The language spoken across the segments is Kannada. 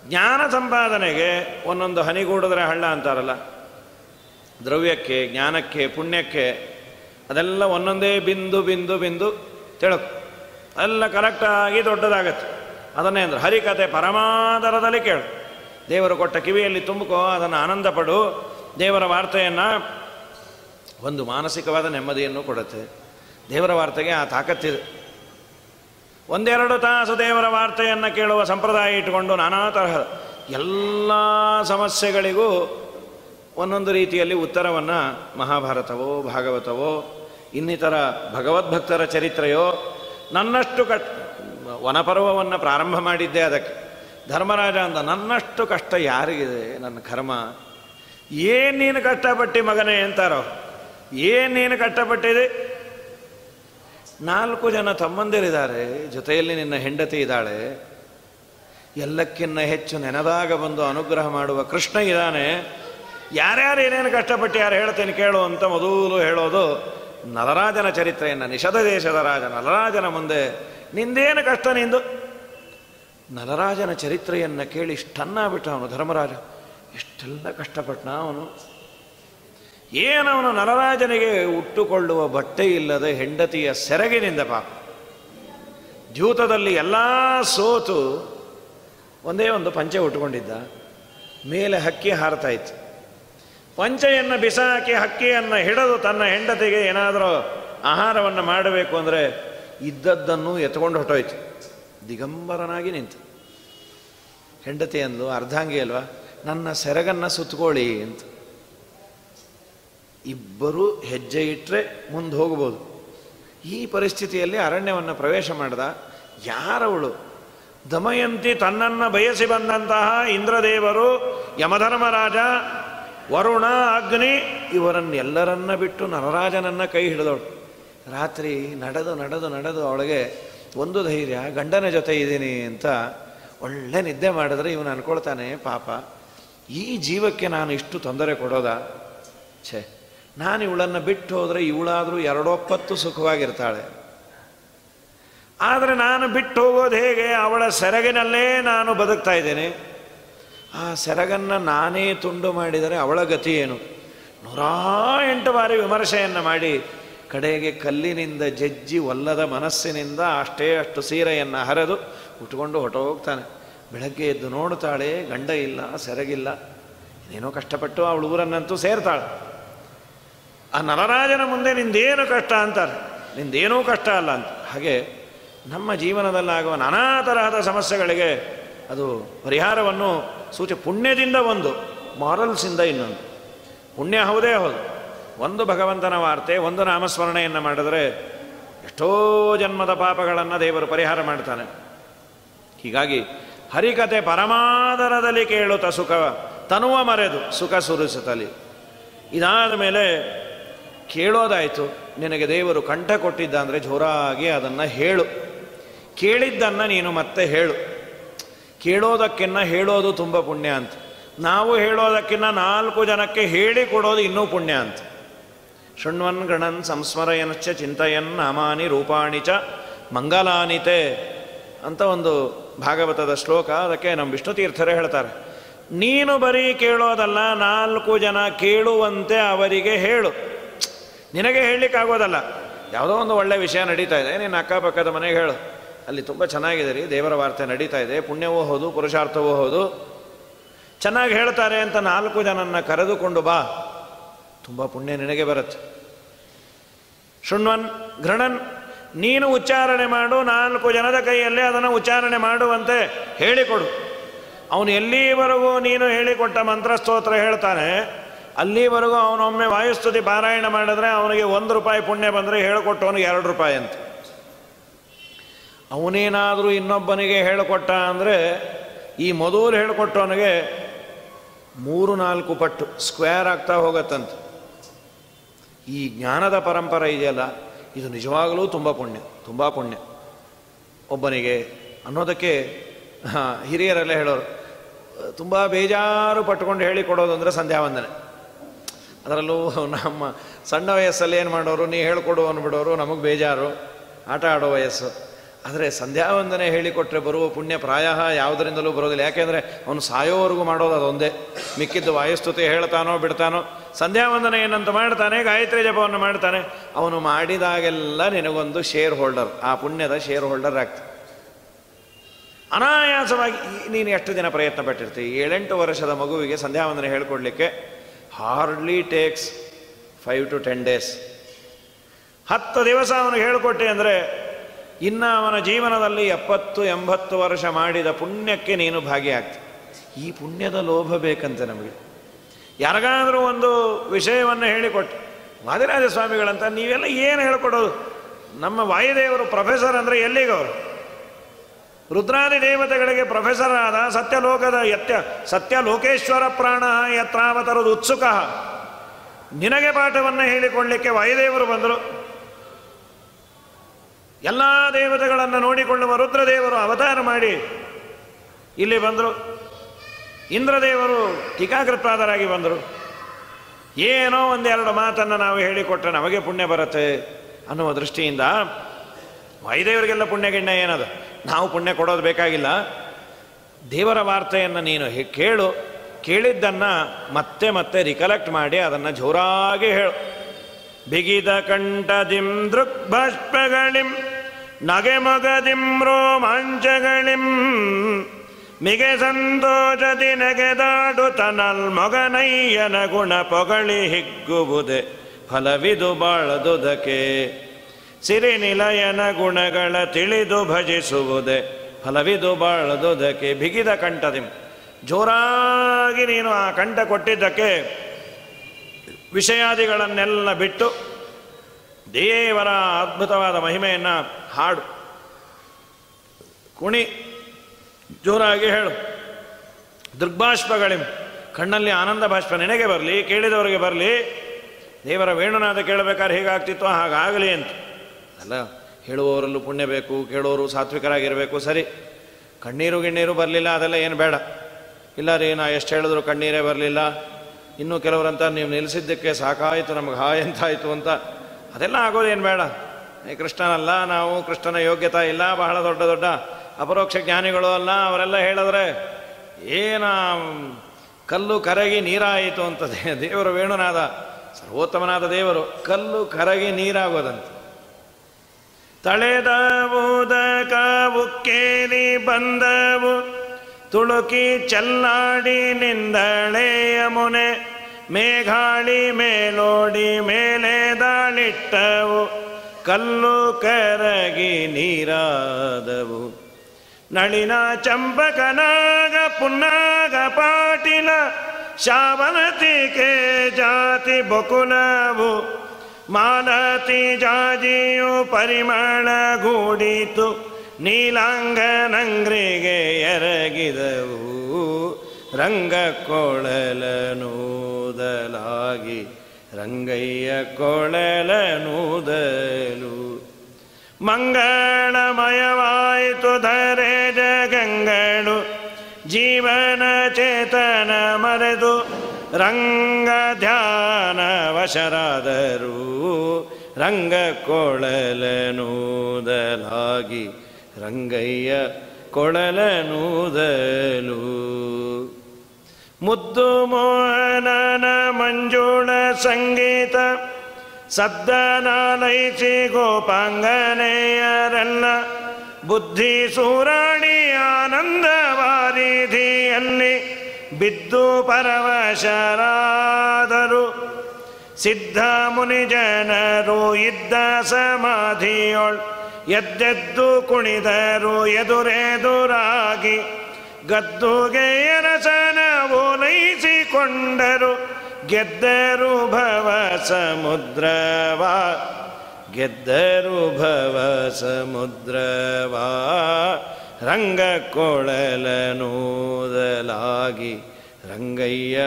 ಜ್ಞಾನ ಸಂಪಾದನೆಗೆ ಒಂದೊಂದು ಹನಿಗೂಡಿದ್ರೆ ಹಳ್ಳ ಅಂತಾರಲ್ಲ ದ್ರವ್ಯಕ್ಕೆ ಜ್ಞಾನಕ್ಕೆ ಪುಣ್ಯಕ್ಕೆ ಅದೆಲ್ಲ ಒಂದೊಂದೇ ಬಿಂದು ಬಿಂದು ಬಿಂದು ತಿಳಕು ಎಲ್ಲ ಕರೆಕ್ಟಾಗಿ ದೊಡ್ಡದಾಗತ್ತೆ ಅದನ್ನೇ ಅಂದ್ರೆ ಹರಿಕತೆ ಪರಮಾದರದಲ್ಲಿ ಕೇಳು ದೇವರು ಕೊಟ್ಟ ಕಿವಿಯಲ್ಲಿ ತುಂಬುಕೋ ಅದನ್ನು ಆನಂದ ಪಡು ದೇವರ ವಾರ್ತೆಯನ್ನು ಒಂದು ಮಾನಸಿಕವಾದ ನೆಮ್ಮದಿಯನ್ನು ಕೊಡುತ್ತೆ ದೇವರ ವಾರ್ತೆಗೆ ಆ ತಾಕತ್ತಿದೆ ಒಂದೆರಡು ತಾಸು ದೇವರ ವಾರ್ತೆಯನ್ನು ಕೇಳುವ ಸಂಪ್ರದಾಯ ಇಟ್ಟುಕೊಂಡು ನಾನಾ ತರಹ ಎಲ್ಲ ಸಮಸ್ಯೆಗಳಿಗೂ ಒಂದೊಂದು ರೀತಿಯಲ್ಲಿ ಉತ್ತರವನ್ನು ಮಹಾಭಾರತವೋ ಭಾಗವತವೋ ಇನ್ನಿತರ ಭಗವದ್ಭಕ್ತರ ಚರಿತ್ರೆಯೋ ನನ್ನಷ್ಟು ಕಟ್ ವನಪರ್ವವನ್ನು ಪ್ರಾರಂಭ ಮಾಡಿದ್ದೆ ಅದಕ್ಕೆ ಧರ್ಮರಾಜ ಅಂದ ನನ್ನಷ್ಟು ಕಷ್ಟ ಯಾರಿಗಿದೆ ನನ್ನ ಕರ್ಮ ಏನು ನೀನು ಕಷ್ಟಪಟ್ಟಿ ಮಗನೇ ಅಂತಾರೋ ಏನು ನೀನು ಕಷ್ಟಪಟ್ಟಿದೆ ನಾಲ್ಕು ಜನ ತಮ್ಮಂದಿರಿದ್ದಾರೆ ಜೊತೆಯಲ್ಲಿ ನಿನ್ನ ಹೆಂಡತಿ ಇದ್ದಾಳೆ ಎಲ್ಲಕ್ಕಿನ್ನ ಹೆಚ್ಚು ನೆನೆದಾಗ ಬಂದು ಅನುಗ್ರಹ ಮಾಡುವ ಕೃಷ್ಣ ಇದ್ದಾನೆ ಯಾರ್ಯಾರು ಏನೇನು ಕಷ್ಟಪಟ್ಟು ಯಾರು ಹೇಳ್ತೇನೆ ಕೇಳು ಅಂತ ಮೊದಲು ಹೇಳೋದು ನಲರಾಜನ ಚರಿತ್ರೆಯನ್ನು ನಿಷಧ ದೇಶದ ರಾಜ ನಲರಾಜನ ಮುಂದೆ ನಿಂದೇನು ಕಷ್ಟ ನಿಂದು ನಲರಾಜನ ಚರಿತ್ರೆಯನ್ನು ಕೇಳಿ ಇಷ್ಟನ್ನಾಗ್ಬಿಟ್ಟ ಅವನು ಧರ್ಮರಾಜ ಇಷ್ಟೆಲ್ಲ ಕಷ್ಟಪಟ್ಟನ ಅವನು ಏನವನು ನಲರಾಜನಿಗೆ ಉಟ್ಟುಕೊಳ್ಳುವ ಬಟ್ಟೆ ಇಲ್ಲದೆ ಹೆಂಡತಿಯ ಸೆರಗಿನಿಂದ ಪಾಪ ದ್ಯೂತದಲ್ಲಿ ಎಲ್ಲ ಸೋತು ಒಂದೇ ಒಂದು ಪಂಚೆ ಉಟ್ಕೊಂಡಿದ್ದ ಮೇಲೆ ಹಕ್ಕಿ ಹಾರ್ತಾ ಇತ್ತು ಪಂಚೆಯನ್ನು ಬಿಸಾಕಿ ಹಕ್ಕಿಯನ್ನು ಹಿಡಿದು ತನ್ನ ಹೆಂಡತಿಗೆ ಏನಾದರೂ ಆಹಾರವನ್ನು ಮಾಡಬೇಕು ಅಂದರೆ ಇದ್ದದ್ದನ್ನು ಎತ್ಕೊಂಡು ಹೊಟ್ಟೋಯ್ತು ದಿಗಂಬರನಾಗಿ ನಿಂತು ಹೆಂಡತಿ ಅಂದ್ಲು ಅರ್ಧಾಂಗಿ ಅಲ್ವಾ ನನ್ನ ಸೆರಗನ್ನು ಸುತ್ತಕೊಳ್ಳಿ ಅಂತ ಇಬ್ಬರು ಹೆಜ್ಜೆ ಇಟ್ಟರೆ ಮುಂದೆ ಹೋಗ್ಬೋದು ಈ ಪರಿಸ್ಥಿತಿಯಲ್ಲಿ ಅರಣ್ಯವನ್ನು ಪ್ರವೇಶ ಮಾಡ್ದ ಯಾರವಳು ದಮಯಂತಿ ತನ್ನನ್ನು ಬಯಸಿ ಬಂದಂತಹ ಇಂದ್ರದೇವರು ಯಮಧರ್ಮರಾಜ ವರುಣ ಅಗ್ನಿ ಇವರನ್ನೆಲ್ಲರನ್ನ ಬಿಟ್ಟು ನರರಾಜನನ್ನ ಕೈ ಹಿಡಿದವಳು ರಾತ್ರಿ ನಡೆದು ನಡೆದು ನಡೆದು ಅವಳಿಗೆ ಒಂದು ಧೈರ್ಯ ಗಂಡನ ಜೊತೆ ಇದ್ದೀನಿ ಅಂತ ಒಳ್ಳೆ ನಿದ್ದೆ ಮಾಡಿದ್ರೆ ಇವನು ಅನ್ಕೊಳ್ತಾನೆ ಪಾಪ ಈ ಜೀವಕ್ಕೆ ನಾನು ಇಷ್ಟು ತೊಂದರೆ ಕೊಡೋದ ಛೇ ನಾನು ಇವಳನ್ನು ಬಿಟ್ಟು ಹೋದರೆ ಇವಳಾದರೂ ಎರಡೊಪ್ಪತ್ತು ಸುಖವಾಗಿರ್ತಾಳೆ ಆದರೆ ನಾನು ಬಿಟ್ಟು ಹೋಗೋದು ಹೇಗೆ ಅವಳ ಸೆರಗಿನಲ್ಲೇ ನಾನು ಬದುಕ್ತಾ ಇದ್ದೇನೆ ಆ ಸೆರಗನ್ನು ನಾನೇ ತುಂಡು ಮಾಡಿದರೆ ಅವಳ ಗತಿ ಏನು ನೂರಾ ಎಂಟು ಬಾರಿ ವಿಮರ್ಶೆಯನ್ನು ಮಾಡಿ ಕಡೆಗೆ ಕಲ್ಲಿನಿಂದ ಜಜ್ಜಿ ಒಲ್ಲದ ಮನಸ್ಸಿನಿಂದ ಅಷ್ಟೇ ಅಷ್ಟು ಸೀರೆಯನ್ನು ಹರಿದು ಉಟ್ಕೊಂಡು ಹೊಟ್ಟೋಗ್ತಾನೆ ಬೆಳಗ್ಗೆ ಎದ್ದು ನೋಡ್ತಾಳೆ ಗಂಡ ಇಲ್ಲ ಸೆರಗಿಲ್ಲ ಏನೋ ಕಷ್ಟಪಟ್ಟು ಅವಳು ಊರನ್ನಂತೂ ಸೇರ್ತಾಳೆ ಆ ನರರಾಜನ ಮುಂದೆ ನಿಂದೇನು ಕಷ್ಟ ಅಂತಾರೆ ನಿಂದೇನೂ ಕಷ್ಟ ಅಲ್ಲ ಅಂತ ಹಾಗೆ ನಮ್ಮ ಜೀವನದಲ್ಲಾಗುವ ನಾನಾ ತರಹದ ಸಮಸ್ಯೆಗಳಿಗೆ ಅದು ಪರಿಹಾರವನ್ನು ಸೂಚಿ ಪುಣ್ಯದಿಂದ ಒಂದು ಮಾರಲ್ಸಿಂದ ಇನ್ನೊಂದು ಪುಣ್ಯ ಹೌದೇ ಹೌದು ಒಂದು ಭಗವಂತನ ವಾರ್ತೆ ಒಂದು ನಾಮಸ್ಮರಣೆಯನ್ನು ಮಾಡಿದರೆ ಎಷ್ಟೋ ಜನ್ಮದ ಪಾಪಗಳನ್ನು ದೇವರು ಪರಿಹಾರ ಮಾಡ್ತಾನೆ ಹೀಗಾಗಿ ಹರಿಕತೆ ಪರಮಾದರದಲ್ಲಿ ಕೇಳುತ್ತ ಸುಖ ತನುವ ಮರೆದು ಸುಖ ಸುರಿಸುತ್ತಲಿ ಇದಾದ ಮೇಲೆ ಕೇಳೋದಾಯಿತು ನಿನಗೆ ದೇವರು ಕಂಠ ಕೊಟ್ಟಿದ್ದ ಅಂದರೆ ಜೋರಾಗಿ ಅದನ್ನು ಹೇಳು ಕೇಳಿದ್ದನ್ನು ನೀನು ಮತ್ತೆ ಹೇಳು ಕೇಳೋದಕ್ಕಿನ್ನ ಹೇಳೋದು ತುಂಬ ಪುಣ್ಯ ಅಂತ ನಾವು ಹೇಳೋದಕ್ಕಿನ್ನ ನಾಲ್ಕು ಜನಕ್ಕೆ ಹೇಳಿ ಕೊಡೋದು ಇನ್ನೂ ಪುಣ್ಯ ಅಂತ ಶೃಣ್ವನ್ ಗಣನ್ ಸಂಸ್ಮರಯನಶ್ಚ ಚಿಂತಯನ್ ನಾಮಾನಿ ರೂಪಾಣಿ ಚ ಮಂಗಲಾನಿತೆ ಅಂತ ಒಂದು ಭಾಗವತದ ಶ್ಲೋಕ ಅದಕ್ಕೆ ನಮ್ಮ ವಿಷ್ಣು ತೀರ್ಥರೇ ಹೇಳ್ತಾರೆ ನೀನು ಬರೀ ಕೇಳೋದಲ್ಲ ನಾಲ್ಕು ಜನ ಕೇಳುವಂತೆ ಅವರಿಗೆ ಹೇಳು ನಿನಗೆ ಹೇಳಲಿಕ್ಕಾಗೋದಲ್ಲ ಯಾವುದೋ ಒಂದು ಒಳ್ಳೆ ವಿಷಯ ನಡೀತಾ ಇದೆ ನಿನ್ನ ಅಕ್ಕಪಕ್ಕದ ಮನೆಗೆ ಹೇಳು ಅಲ್ಲಿ ತುಂಬ ಚೆನ್ನಾಗಿದೆ ರೀ ದೇವರ ವಾರ್ತೆ ನಡೀತಾ ಇದೆ ಪುಣ್ಯವೂ ಹೌದು ಪುರುಷಾರ್ಥವೂ ಹೌದು ಚೆನ್ನಾಗಿ ಹೇಳ್ತಾರೆ ಅಂತ ನಾಲ್ಕು ಜನನ್ನ ಕರೆದುಕೊಂಡು ಬಾ ತುಂಬ ಪುಣ್ಯ ನಿನಗೆ ಬರುತ್ತೆ ಶೃಣ್ವನ್ ಘೃಣನ್ ನೀನು ಉಚ್ಚಾರಣೆ ಮಾಡು ನಾಲ್ಕು ಜನದ ಕೈಯಲ್ಲೇ ಅದನ್ನು ಉಚ್ಚಾರಣೆ ಮಾಡುವಂತೆ ಹೇಳಿಕೊಡು ಅವನು ಎಲ್ಲಿವರೆಗೂ ನೀನು ಹೇಳಿಕೊಟ್ಟ ಮಂತ್ರಸ್ತೋತ್ರ ಹೇಳ್ತಾನೆ ಅಲ್ಲಿವರೆಗೂ ಅವನೊಮ್ಮೆ ವಾಯುಸ್ತುತಿ ಪಾರಾಯಣ ಮಾಡಿದ್ರೆ ಅವನಿಗೆ ಒಂದು ರೂಪಾಯಿ ಪುಣ್ಯ ಬಂದರೆ ಹೇಳಿಕೊಟ್ಟವನಿಗೆ ಎರಡು ರೂಪಾಯಿ ಅಂತ ಅವನೇನಾದರೂ ಇನ್ನೊಬ್ಬನಿಗೆ ಹೇಳಿಕೊಟ್ಟ ಅಂದರೆ ಈ ಮೊದಲು ಹೇಳಿಕೊಟ್ಟವನಿಗೆ ಮೂರು ನಾಲ್ಕು ಪಟ್ಟು ಸ್ಕ್ವೇರ್ ಆಗ್ತಾ ಹೋಗತ್ತಂತೆ ಈ ಜ್ಞಾನದ ಪರಂಪರೆ ಇದೆಯಲ್ಲ ಇದು ನಿಜವಾಗಲೂ ತುಂಬ ಪುಣ್ಯ ತುಂಬ ಪುಣ್ಯ ಒಬ್ಬನಿಗೆ ಅನ್ನೋದಕ್ಕೆ ಹಾಂ ಹಿರಿಯರೆಲ್ಲ ಹೇಳೋರು ತುಂಬ ಬೇಜಾರು ಪಟ್ಕೊಂಡು ಹೇಳಿಕೊಡೋದು ಅಂದರೆ ಸಂಧ್ಯಾ ವಂದನೆ ಅದರಲ್ಲೂ ನಮ್ಮ ಸಣ್ಣ ವಯಸ್ಸಲ್ಲಿ ಏನು ಮಾಡೋರು ನೀ ಹೇಳ್ಕೊಡು ಅಂದ್ಬಿಡೋರು ನಮಗೆ ಬೇಜಾರು ಆಟ ಆಡೋ ವಯಸ್ಸು ಆದರೆ ಸಂಧ್ಯಾವಂದನೆ ಹೇಳಿಕೊಟ್ರೆ ಬರುವ ಪುಣ್ಯ ಪ್ರಾಯ ಯಾವುದರಿಂದಲೂ ಬರೋದಿಲ್ಲ ಯಾಕೆಂದರೆ ಅವನು ಸಾಯೋವರೆಗೂ ಮಾಡೋದು ಅದೊಂದೇ ಮಿಕ್ಕಿದ್ದು ವಾಯುಸ್ತುತಿ ಹೇಳ್ತಾನೋ ಬಿಡ್ತಾನೋ ಸಂಧ್ಯಾವಂದನೆ ಏನಂತ ಮಾಡ್ತಾನೆ ಗಾಯತ್ರಿ ಜಪವನ್ನು ಮಾಡ್ತಾನೆ ಅವನು ಮಾಡಿದಾಗೆಲ್ಲ ನಿನಗೊಂದು ಶೇರ್ ಹೋಲ್ಡರ್ ಆ ಪುಣ್ಯದ ಶೇರ್ ಹೋಲ್ಡರ್ ಆಗ್ತದೆ ಅನಾಯಾಸವಾಗಿ ಈ- ನೀನು ಎಷ್ಟು ದಿನ ಪ್ರಯತ್ನ ಪಟ್ಟಿರ್ತೀವಿ ಏಳೆಂಟು ವರ್ಷದ ಮಗುವಿಗೆ ಸಂಧ್ಯಾವಂದನೆ ಹೇಳ್ಕೊಡ್ಲಿಕ್ಕೆ hardly takes five to ten days ಹತ್ತು ದಿವಸ ಅವನಿಗೆ ಹೇಳಿಕೊಟ್ಟೆ ಅಂದರೆ ಇನ್ನು ಅವನ ಜೀವನದಲ್ಲಿ ಎಪ್ಪತ್ತು ಎಂಬತ್ತು ವರ್ಷ ಮಾಡಿದ ಪುಣ್ಯಕ್ಕೆ ನೀನು ಭಾಗಿಯಾಗ್ತಿ ಈ ಪುಣ್ಯದ ಲೋಭ ಬೇಕಂತೆ ನಮಗೆ ಯಾರಿಗಾದರೂ ಒಂದು ವಿಷಯವನ್ನು ಹೇಳಿಕೊಟ್ಟು ವಾದಿರಾಜ ಸ್ವಾಮಿಗಳಂತ ನೀವೆಲ್ಲ ಏನು ಹೇಳ್ಕೊಡೋದು ನಮ್ಮ ವಾಯುದೇವರು ಪ್ರೊಫೆಸರ್ ಅಂದರೆ ಎಲ್ಲಿಗವರು ರುದ್ರಾದಿ ದೇವತೆಗಳಿಗೆ ಪ್ರೊಫೆಸರ್ ಆದ ಸತ್ಯಲೋಕದ ಯತ್ಯ ಸತ್ಯ ಲೋಕೇಶ್ವರ ಪ್ರಾಣ ಯತ್ರಾವತರದು ಉತ್ಸುಕ ನಿನಗೆ ಪಾಠವನ್ನು ಹೇಳಿಕೊಳ್ಳಿಕ್ಕೆ ವಾಯುದೇವರು ಬಂದರು ಎಲ್ಲ ದೇವತೆಗಳನ್ನು ನೋಡಿಕೊಳ್ಳುವ ರುದ್ರದೇವರು ಅವತಾರ ಮಾಡಿ ಇಲ್ಲಿ ಬಂದರು ಇಂದ್ರದೇವರು ಟೀಕಾಕೃತ್ಪಾದರಾಗಿ ಬಂದರು ಏನೋ ಒಂದೆರಡು ಮಾತನ್ನು ನಾವು ಹೇಳಿಕೊಟ್ರೆ ನಮಗೆ ಪುಣ್ಯ ಬರುತ್ತೆ ಅನ್ನುವ ದೃಷ್ಟಿಯಿಂದ ವಾಯುದೇವರಿಗೆಲ್ಲ ಪುಣ್ಯಗಿಣ್ಣ ಏನದು ನಾವು ಪುಣ್ಯ ಕೊಡೋದು ಬೇಕಾಗಿಲ್ಲ ದೇವರ ವಾರ್ತೆಯನ್ನು ನೀನು ಹೆ- ಕೇಳು ಕೇಳಿದ್ದನ್ನು ಮತ್ತೆ ಮತ್ತೆ ರಿಕಲೆಕ್ಟ್ ಮಾಡಿ ಅದನ್ನು ಜೋರಾಗಿ ಹೇಳು ಬಿಗಿದ ಕಂಠದಿಂ ದೃಗ್ಭಾಷ್ಪಗಳಿಂ ನಗೆ ಮೊಗದಿಂ ರೋಮಾಂಚಗಳಿಂ ಮಿಗೆ ಸಂತೋಷದಿ ನೆಗೆದಾಡುತ್ತ ನಲ್ಮೊಗನಯ್ಯನ ಗುಣ ಪೊಗಳಿ ಹಿಗ್ಗುವುದೇ ಫಲವಿದು ಬಾಳದುದಕ್ಕೆ ಸಿರಿ ನಿಲಯನ ಗುಣಗಳ ತಿಳಿದು ಭಜಿಸುವುದೇ ಫಲವಿದು ಬಾಳದುದಕ್ಕೆ ಬಿಗಿದ ಕಂಠದಿಂ ಜೋರಾಗಿ ನೀನು ಆ ಕಂಠ ಕೊಟ್ಟಿದ್ದಕ್ಕೆ ವಿಷಯಾದಿಗಳನ್ನೆಲ್ಲ ಬಿಟ್ಟು ದೇವರ ಅದ್ಭುತವಾದ ಮಹಿಮೆಯನ್ನು ಹಾಡು ಕುಣಿ ಜೋರಾಗಿ ಹೇಳು ದೃಗ್ಭಾಷ್ಪಗಳಿಂ ಕಣ್ಣಲ್ಲಿ ಆನಂದ ಬಾಷ್ಪ ನಿನಗೆ ಬರಲಿ ಕೇಳಿದವರಿಗೆ ಬರಲಿ ದೇವರ ವೇಣುನಾದ ಕೇಳಬೇಕಾದ್ರೆ ಹೇಗಾಗ್ತಿತ್ತು ಹಾಗಾಗಲಿ ಅಂತ ಅಲ್ಲ ಹೇಳುವವರಲ್ಲೂ ಪುಣ್ಯ ಬೇಕು ಕೇಳೋರು ಸಾತ್ವಿಕರಾಗಿರಬೇಕು ಸರಿ ಕಣ್ಣೀರು ಗಿಣ್ಣೀರು ಬರಲಿಲ್ಲ ಅದೆಲ್ಲ ಏನು ಬೇಡ ಇಲ್ಲ ರೀ ನಾ ಎಷ್ಟು ಹೇಳಿದ್ರು ಕಣ್ಣೀರೇ ಬರಲಿಲ್ಲ ಇನ್ನೂ ಕೆಲವರಂತ ನೀವು ನಿಲ್ಲಿಸಿದ್ದಕ್ಕೆ ಸಾಕಾಯಿತು ನಮಗೆ ಹಾಯ್ ಅಂತಾಯಿತು ಅಂತ ಅದೆಲ್ಲ ಆಗೋದೇನು ಬೇಡ ಏ ಕೃಷ್ಣನಲ್ಲ ನಾವು ಕೃಷ್ಣನ ಯೋಗ್ಯತಾ ಇಲ್ಲ ಬಹಳ ದೊಡ್ಡ ದೊಡ್ಡ ಅಪರೋಕ್ಷ ಜ್ಞಾನಿಗಳು ಅಲ್ಲ ಅವರೆಲ್ಲ ಹೇಳಿದ್ರೆ ಏನ ಕಲ್ಲು ಕರಗಿ ನೀರಾಯಿತು ಅಂತ ದೇ- ದೇವರು ವೇಣುನಾದ ಸರ್ವೋತ್ತಮನಾದ ದೇವರು ಕಲ್ಲು ಕರಗಿ ನೀರಾಗೋದಂತೆ ತಳೆದವುದಕ ಉಕ್ಕೇರಿ ಬಂದವು ತುಳುಕಿ ಚಲ್ಲಾಡಿ ನಿಂದಳೆಯ ಮುನೆ ಮೇಘಾಳಿ ಮೇಲೋಡಿ ಮೇಲೆ ದಾಳಿಟ್ಟವು ಕಲ್ಲು ಕರಗಿ ನೀರಾದವು ನಳಿನ ಚಂಪಕನಾಗ ಪುನ್ನಾಗ ಪಾಟಿಲ ಶಾವನತಿಕೆ ಜಾತಿ ಬಕುಲವು ಮಾಲತಿ ಜಾಜಿಯು ಪರಿಮಳ ಗೂಡಿತು ನೀಲಾಂಗನಂಗ್ರಿಗೆ ಎರಗಿದವು ರಂಗ ಕೊಳಲನೂದಲಾಗಿ ರಂಗಯ್ಯ ಕೊಳಲನೂದಲು ಮಂಗಳಮಯವಾಯಿತು ಧರೆ ಜಗಂಗಳು ಜೀವನ ಚೇತನ ಮರೆದು ರಂಗ ಧ್ಯಾನ ವಶರಾದರು ರಂಗ ಕೊಳಲನೂದಲಾಗಿ ರಂಗಯ್ಯ ಕೊಳಲನೂದಲು ಮುದ್ದು ಮೋಹನನ ಮಂಜುಳ ಸಂಗೀತ ಸದ್ದನಾಲೈಸಿ ಗೋಪಾಂಗನೆಯರೆಲ್ಲ ಬುದ್ಧಿ ಸೂರಾಣಿ ಆನಂದ ವಾರಿಧಿಯಲ್ಲಿ ಬಿದ್ದು ಪರವಶರಾದರು ಸಿದ್ಧ ಮುನಿ ಜನರು ಇದ್ದ ಸಮಾಧಿಯೊಳ್ ಎದ್ದೆದ್ದು ಕುಣಿದರು ಎದುರೆದುರಾಗಿ ಗದ್ದುಗೆ ಎರಸನ ಓಲೈಸಿಕೊಂಡರು ಗೆದ್ದರು ಭವ ಸಮುದ್ರವಾ ಗೆದ್ದರು ಭವ ಸಮುದ್ರವಾ ರಂಗ ಕೊಳಲನೂದಲಾಗಿ ರಂಗಯ್ಯ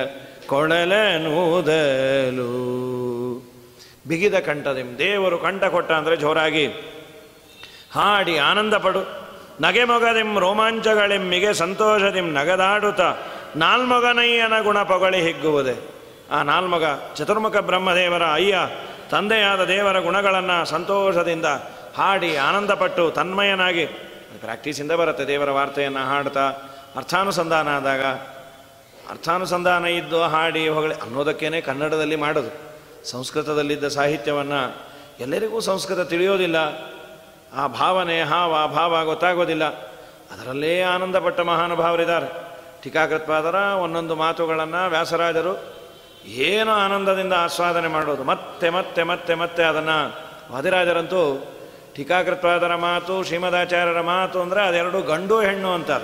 ಕೊಳಲನೂದಲು ಬಿಗಿದ ಕಂಠದಿಂ ದೇವರು ಕಂಠ ಕೊಟ್ಟ ಅಂದರೆ ಜೋರಾಗಿ ಹಾಡಿ ಆನಂದ ಪಡು ನಗೆ ಮೊಗದಿಂ ರೋಮಾಂಚಗಳೆಮ್ಮಿಗೆ ಸಂತೋಷದಿಂ ನಗದಾಡುತ್ತ ನಾಲ್ಮೊಗನಯ್ಯನ ಗುಣ ಪೊಗಳಿ ಹಿಗ್ಗುವುದೇ ಆ ನಾಲ್ಮಗ ಚತುರ್ಮುಖ ಬ್ರಹ್ಮದೇವರ ಅಯ್ಯ ತಂದೆಯಾದ ದೇವರ ಗುಣಗಳನ್ನು ಸಂತೋಷದಿಂದ ಹಾಡಿ ಆನಂದಪಟ್ಟು ತನ್ಮಯನಾಗಿ ಪ್ರಾಕ್ಟೀಸಿಂದ ಬರುತ್ತೆ ದೇವರ ವಾರ್ತೆಯನ್ನು ಹಾಡ್ತಾ ಅರ್ಥಾನುಸಂಧಾನ ಆದಾಗ ಅರ್ಥಾನುಸಂಧಾನ ಇದ್ದು ಹಾಡಿ ಹೊಗಳಿ ಅನ್ನೋದಕ್ಕೇನೆ ಕನ್ನಡದಲ್ಲಿ ಮಾಡೋದು ಸಂಸ್ಕೃತದಲ್ಲಿದ್ದ ಸಾಹಿತ್ಯವನ್ನು ಎಲ್ಲರಿಗೂ ಸಂಸ್ಕೃತ ತಿಳಿಯೋದಿಲ್ಲ ಆ ಭಾವನೆ ಹಾವ ಭಾವ ಗೊತ್ತಾಗೋದಿಲ್ಲ ಅದರಲ್ಲೇ ಆನಂದಪಟ್ಟ ಮಹಾನುಭಾವರಿದ್ದಾರೆ ಟೀಕಾಕೃತ್ಪಾದರ ಒಂದೊಂದು ಮಾತುಗಳನ್ನು ವ್ಯಾಸರಾಜರು ಏನು ಆನಂದದಿಂದ ಆಸ್ವಾದನೆ ಮಾಡೋದು ಮತ್ತೆ ಮತ್ತೆ ಮತ್ತೆ ಮತ್ತೆ ಅದನ್ನು ವಾದಿರಾಜರಂತೂ ಟೀಕಾಕೃತ್ಪಾದರ ಮಾತು ಶ್ರೀಮದಾಚಾರ್ಯರ ಮಾತು ಅಂದರೆ ಅದೆರಡು ಗಂಡು ಹೆಣ್ಣು ಅಂತಾರೆ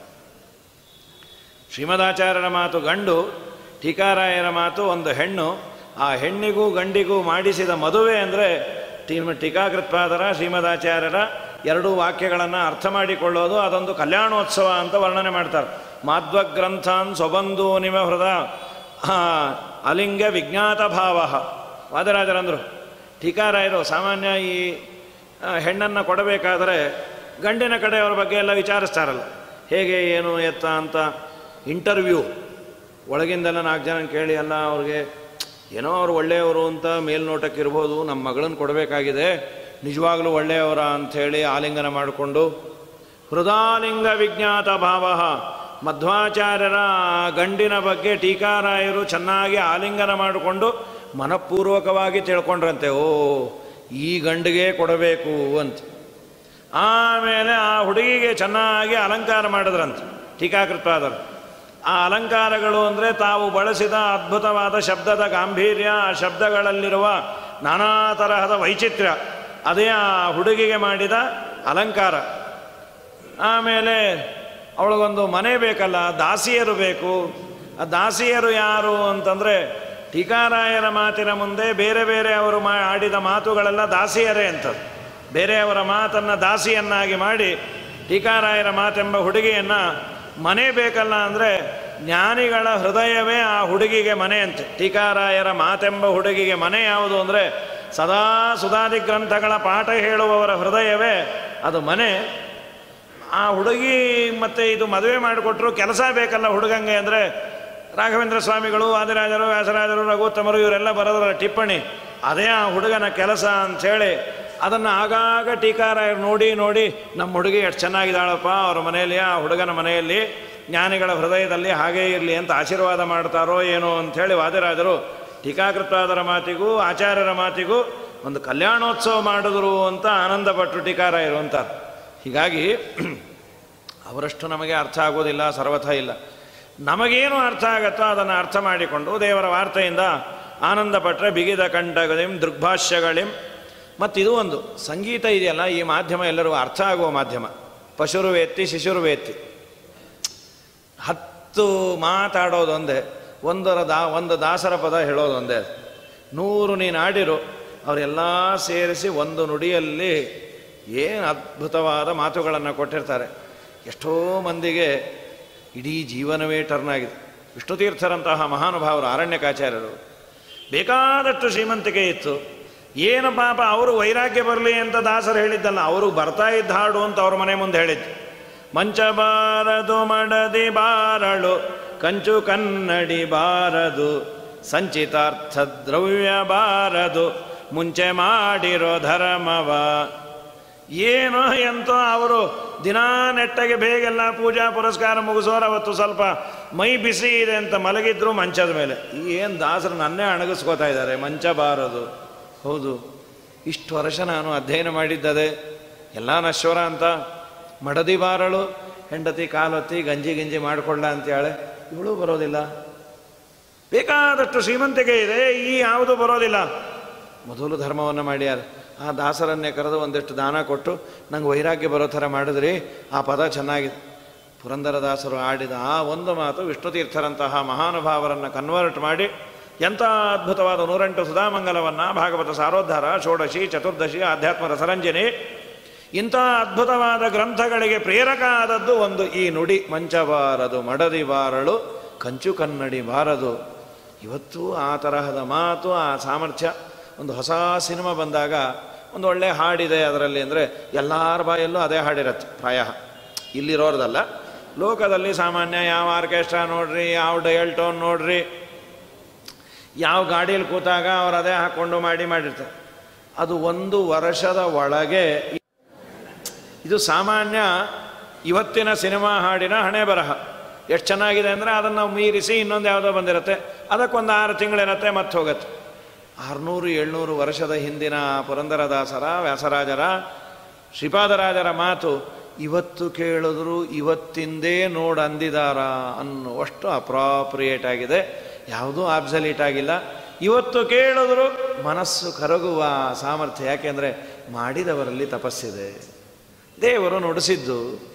ಶ್ರೀಮದಾಚಾರ್ಯರ ಮಾತು ಗಂಡು ಟೀಕಾರಾಯರ ಮಾತು ಒಂದು ಹೆಣ್ಣು ಆ ಹೆಣ್ಣಿಗೂ ಗಂಡಿಗೂ ಮಾಡಿಸಿದ ಮದುವೆ ಅಂದರೆ ಟೀಮ್ ಟೀಕಾಕೃತ್ಪಾದರ ಶ್ರೀಮದಾಚಾರ್ಯರ ಎರಡೂ ವಾಕ್ಯಗಳನ್ನು ಅರ್ಥ ಮಾಡಿಕೊಳ್ಳೋದು ಅದೊಂದು ಕಲ್ಯಾಣೋತ್ಸವ ಅಂತ ವರ್ಣನೆ ಮಾಡ್ತಾರೆ ಮಾಧ್ವಗ್ರಂಥಾನ್ ಸ್ವಬಂಧು ನಿಮ ಹೃದ ಆ, ಅಲಿಂಗ ವಿಜ್ಞಾತ ಭಾವ ವಾದರಾಜರಂದರು ಟೀಕಾರಾಯರು ಸಾಮಾನ್ಯ ಈ ಆ, ಹೆಣ್ಣನ್ನು ಕೊಡಬೇಕಾದರೆ ಗಂಡಿನ ಕಡೆಯವರ ಬಗ್ಗೆ ಎಲ್ಲ ವಿಚಾರಿಸ್ತಾರಲ್ಲ ಹೇಗೆ ಏನು ಎತ್ತ ಅಂತ ಇಂಟರ್ವ್ಯೂ ಒಳಗಿಂದೆಲ್ಲ ನಾಲ್ಕು ಜನ ಕೇಳಿ ಎಲ್ಲ ಅವ್ರಿಗೆ ಏನೋ ಅವ್ರು ಒಳ್ಳೆಯವರು ಅಂತ ಮೇಲ್ನೋಟಕ್ಕೆ ಇರ್ಬೋದು ನಮ್ಮ ಮಗಳನ್ನು ಕೊಡಬೇಕಾಗಿದೆ ನಿಜವಾಗ್ಲೂ ಒಳ್ಳೆಯವರ ಅಂಥೇಳಿ ಆಲಿಂಗನ ಮಾಡಿಕೊಂಡು ಹೃದಾಲಿಂಗ ವಿಜ್ಞಾತ ಭಾವ ಮಧ್ವಾಚಾರ್ಯರ ಗಂಡಿನ ಬಗ್ಗೆ ಟೀಕಾರಾಯರು ಚೆನ್ನಾಗಿ ಆಲಿಂಗನ ಮಾಡಿಕೊಂಡು ಮನಪೂರ್ವಕವಾಗಿ ತಿಳ್ಕೊಂಡ್ರಂತೆ ಓ ಈ ಗಂಡಿಗೆ ಕೊಡಬೇಕು ಅಂತ ಆಮೇಲೆ ಆ ಹುಡುಗಿಗೆ ಚೆನ್ನಾಗಿ ಅಲಂಕಾರ ಮಾಡಿದ್ರಂತೆ ಟೀಕಾಕೃತವಾದರು ಆ ಅಲಂಕಾರಗಳು ಅಂದರೆ ತಾವು ಬಳಸಿದ ಅದ್ಭುತವಾದ ಶಬ್ದದ ಗಾಂಭೀರ್ಯ ಆ ಶಬ್ದಗಳಲ್ಲಿರುವ ನಾನಾ ತರಹದ ವೈಚಿತ್ರ್ಯ ಅದೇ ಆ ಹುಡುಗಿಗೆ ಮಾಡಿದ ಅಲಂಕಾರ ಆಮೇಲೆ ಅವಳಿಗೊಂದು ಮನೆ ಬೇಕಲ್ಲ ದಾಸಿಯರು ಬೇಕು ಆ ದಾಸಿಯರು ಯಾರು ಅಂತಂದರೆ ಟೀಕಾರಾಯರ ಮಾತಿನ ಮುಂದೆ ಬೇರೆ ಬೇರೆ ಅವರು ಮಾ ಆಡಿದ ಮಾತುಗಳೆಲ್ಲ ದಾಸಿಯರೇ ಅಂತದ್ದು ಬೇರೆಯವರ ಮಾತನ್ನು ದಾಸಿಯನ್ನಾಗಿ ಮಾಡಿ ಟೀಕಾರಾಯರ ಮಾತೆಂಬ ಹುಡುಗಿಯನ್ನು ಮನೆ ಬೇಕಲ್ಲ ಅಂದರೆ ಜ್ಞಾನಿಗಳ ಹೃದಯವೇ ಆ ಹುಡುಗಿಗೆ ಮನೆ ಅಂತ ಟೀಕಾರಾಯರ ಮಾತೆಂಬ ಹುಡುಗಿಗೆ ಮನೆ ಯಾವುದು ಅಂದರೆ ಸದಾ ಸುಧಾದಿ ಗ್ರಂಥಗಳ ಪಾಠ ಹೇಳುವವರ ಹೃದಯವೇ ಅದು ಮನೆ ಆ ಹುಡುಗಿ ಮತ್ತೆ ಇದು ಮದುವೆ ಮಾಡಿಕೊಟ್ರು ಕೆಲಸ ಬೇಕಲ್ಲ ಹುಡುಗಂಗೆ ಅಂದರೆ ರಾಘವೇಂದ್ರ ಸ್ವಾಮಿಗಳು ವಾದಿರಾಜರು ವ್ಯಾಸರಾಜರು ರಘುತ್ತಮರು ಇವರೆಲ್ಲ ಬರೋದ್ರ ಟಿಪ್ಪಣಿ ಅದೇ ಆ ಹುಡುಗನ ಕೆಲಸ ಅಂಥೇಳಿ ಅದನ್ನು ಆಗಾಗ ಟೀಕಾರಾಯರು ನೋಡಿ ನೋಡಿ ನಮ್ಮ ಹುಡುಗಿ ಎಷ್ಟು ಚೆನ್ನಾಗಿದ್ದಾಳಪ್ಪ ಅವ್ರ ಮನೆಯಲ್ಲಿ ಆ ಹುಡುಗನ ಮನೆಯಲ್ಲಿ ಜ್ಞಾನಿಗಳ ಹೃದಯದಲ್ಲಿ ಹಾಗೇ ಇರಲಿ ಅಂತ ಆಶೀರ್ವಾದ ಮಾಡ್ತಾರೋ ಏನೋ ಅಂಥೇಳಿ ವಾದಿರಾಜರು ಟೀಕಾಕೃತಾದರ ಮಾತಿಗೂ ಆಚಾರ್ಯರ ಮಾತಿಗೂ ಒಂದು ಕಲ್ಯಾಣೋತ್ಸವ ಮಾಡಿದ್ರು ಅಂತ ಆನಂದಪಟ್ಟರು ಟೀಕಾರಾಯರು ಅಂತ ಹೀಗಾಗಿ ಅವರಷ್ಟು ನಮಗೆ ಅರ್ಥ ಆಗೋದಿಲ್ಲ ಸರ್ವಥ ಇಲ್ಲ ನಮಗೇನು ಅರ್ಥ ಆಗತ್ತೋ ಅದನ್ನು ಅರ್ಥ ಮಾಡಿಕೊಂಡು ದೇವರ ವಾರ್ತೆಯಿಂದ ಆನಂದಪಟ್ಟರೆ ಬಿಗಿದ ಕಂಠಗಳಿಂ ದೃಗ್ಭಾಷ್ಯಗಳಿಂ ಮತ್ತಿದು ಒಂದು ಸಂಗೀತ ಇದೆಯಲ್ಲ ಈ ಮಾಧ್ಯಮ ಎಲ್ಲರಿಗೂ ಅರ್ಥ ಆಗುವ ಮಾಧ್ಯಮ ಪಶುರುವೇತ್ತಿ ಶಿಶುರುವೇತ್ತಿ ಹತ್ತು ಮಾತಾಡೋದೊಂದೇ ಒಂದರ ದಾ ಒಂದು ದಾಸರ ಪದ ಹೇಳೋದೊಂದೇ ನೂರು ನೀನು ಆಡಿರು ಅವರೆಲ್ಲ ಸೇರಿಸಿ ಒಂದು ನುಡಿಯಲ್ಲಿ ಏನು ಅದ್ಭುತವಾದ ಮಾತುಗಳನ್ನು ಕೊಟ್ಟಿರ್ತಾರೆ ಎಷ್ಟೋ ಮಂದಿಗೆ ಇಡೀ ಜೀವನವೇ ಟರ್ನ್ ಆಗಿದೆ ವಿಷ್ಣುತೀರ್ಥರಂತಹ ಮಹಾನುಭಾವರು ಅರಣ್ಯಕಾಚಾರ್ಯರು ಬೇಕಾದಷ್ಟು ಶ್ರೀಮಂತಿಕೆ ಇತ್ತು ಏನು ಪಾಪ ಅವರು ವೈರಾಗ್ಯ ಬರಲಿ ಅಂತ ದಾಸರು ಹೇಳಿದ್ದಲ್ಲ ಅವರು ಬರ್ತಾ ಇದ್ದ ಹಾಡು ಅಂತ ಅವ್ರ ಮನೆ ಮುಂದೆ ಹೇಳಿದ್ದು ಮಂಚ ಬಾರದು ಮಡದಿ ಬಾರಳು ಕಂಚು ಕನ್ನಡಿ ಬಾರದು ಸಂಚಿತಾರ್ಥ ದ್ರವ್ಯ ಬಾರದು ಮುಂಚೆ ಮಾಡಿರೋ ಧರ್ಮವ ಏನೋ ಎಂತೋ ಅವರು ದಿನಾ ನೆಟ್ಟಗೆ ಬೇಗೆಲ್ಲ ಪೂಜಾ ಪುರಸ್ಕಾರ ಮುಗಿಸೋರು ಅವತ್ತು ಸ್ವಲ್ಪ ಮೈ ಬಿಸಿ ಇದೆ ಅಂತ ಮಲಗಿದ್ರು ಮಂಚದ ಮೇಲೆ ಏನು ದಾಸರು ನನ್ನೇ ಅಣಗಿಸ್ಕೋತಾ ಇದ್ದಾರೆ ಮಂಚ ಬಾರದು ಹೌದು ಇಷ್ಟು ವರ್ಷ ನಾನು ಅಧ್ಯಯನ ಮಾಡಿದ್ದದೆ ಎಲ್ಲ ನಶ್ವರ ಅಂತ ಮಡದಿ ಬಾರಳು ಹೆಂಡತಿ ಕಾಲೊತ್ತಿ ಗಂಜಿ ಗಿಂಜಿ ಮಾಡಿಕೊಳ್ಳ ಅಂತೇಳೆ ಇವಳು ಬರೋದಿಲ್ಲ ಬೇಕಾದಷ್ಟು ಶ್ರೀಮಂತಿಕೆ ಇದೆ ಈ ಯಾವುದು ಬರೋದಿಲ್ಲ ಮೊದಲು ಧರ್ಮವನ್ನು ಮಾಡ್ಯಾರ ಆ ದಾಸರನ್ನೇ ಕರೆದು ಒಂದಿಷ್ಟು ದಾನ ಕೊಟ್ಟು ನಂಗೆ ವೈರಾಗ್ಯ ಬರೋ ಥರ ಮಾಡಿದ್ರಿ ಆ ಪದ ಚೆನ್ನಾಗಿದೆ ಪುರಂದರದಾಸರು ಆಡಿದ ಆ ಒಂದು ಮಾತು ವಿಷ್ಣುತೀರ್ಥರಂತಹ ಮಹಾನುಭಾವರನ್ನು ಕನ್ವರ್ಟ್ ಮಾಡಿ ಎಂಥ ಅದ್ಭುತವಾದ ನೂರೆಂಟು ಸುಧಾಮಂಗಲವನ್ನು ಭಾಗವತ ಸಾರೋದ್ಧಾರ ಷೋಡಶಿ ಚತುರ್ದಶಿ ಆಧ್ಯಾತ್ಮ ರಸರಂಜನೆ ಇಂಥ ಅದ್ಭುತವಾದ ಗ್ರಂಥಗಳಿಗೆ ಪ್ರೇರಕ ಆದದ್ದು ಒಂದು ಈ ನುಡಿ ಮಂಚಬಾರದು ಮಡದಿ ಬಾರಳು ಕಂಚು ಕನ್ನಡಿ ಬಾರದು ಇವತ್ತು ಆ ತರಹದ ಮಾತು ಆ ಸಾಮರ್ಥ್ಯ ಒಂದು ಹೊಸ ಸಿನಿಮಾ ಬಂದಾಗ ಒಂದು ಒಳ್ಳೆ ಹಾಡಿದೆ ಅದರಲ್ಲಿ ಅಂದರೆ ಎಲ್ಲರ ಬಾಯಲ್ಲೂ ಅದೇ ಹಾಡಿರತ್ತೆ ಪ್ರಾಯ ಇಲ್ಲಿರೋರ್ದಲ್ಲ ಲೋಕದಲ್ಲಿ ಸಾಮಾನ್ಯ ಯಾವ ಆರ್ಕೆಸ್ಟ್ರಾ ನೋಡ್ರಿ ಯಾವ ಡಯಲ್ ಟೋನ್ ನೋಡ್ರಿ ಯಾವ ಗಾಡೀಲಿ ಕೂತಾಗ ಅವ್ರು ಅದೇ ಹಾಕ್ಕೊಂಡು ಮಾಡಿ ಮಾಡಿರ್ತಾರೆ ಅದು ಒಂದು ವರ್ಷದ ಒಳಗೆ ಇದು ಸಾಮಾನ್ಯ ಇವತ್ತಿನ ಸಿನಿಮಾ ಹಾಡಿನ ಹಣೆ ಬರಹ ಎಷ್ಟು ಚೆನ್ನಾಗಿದೆ ಅಂದರೆ ಅದನ್ನು ಮೀರಿಸಿ ಇನ್ನೊಂದು ಯಾವುದೋ ಬಂದಿರುತ್ತೆ ಅದಕ್ಕೊಂದು ಆರು ತಿಂಗಳಿರತ್ತೆ ಮತ್ತೆ ಹೋಗುತ್ತೆ ಆರುನೂರು ಏಳ್ನೂರು ವರ್ಷದ ಹಿಂದಿನ ಪುರಂದರದಾಸರ ವ್ಯಾಸರಾಜರ ಶ್ರೀಪಾದರಾಜರ ಮಾತು ಇವತ್ತು ಕೇಳಿದ್ರು ಇವತ್ತಿಂದೇ ನೋಡ್ ಅಂದಿದಾರ ಅನ್ನುವಷ್ಟು ಅಪ್ರಾಪ್ರಿಯೇಟ್ ಆಗಿದೆ ಯಾವುದೂ ಆಬ್ಸಲೀಟ್ ಆಗಿಲ್ಲ ಇವತ್ತು ಕೇಳಿದ್ರು ಮನಸ್ಸು ಕರಗುವ ಸಾಮರ್ಥ್ಯ ಯಾಕೆಂದರೆ ಮಾಡಿದವರಲ್ಲಿ ತಪಸ್ಸಿದೆ ದೇವರು ನುಡಿಸಿದ್ದು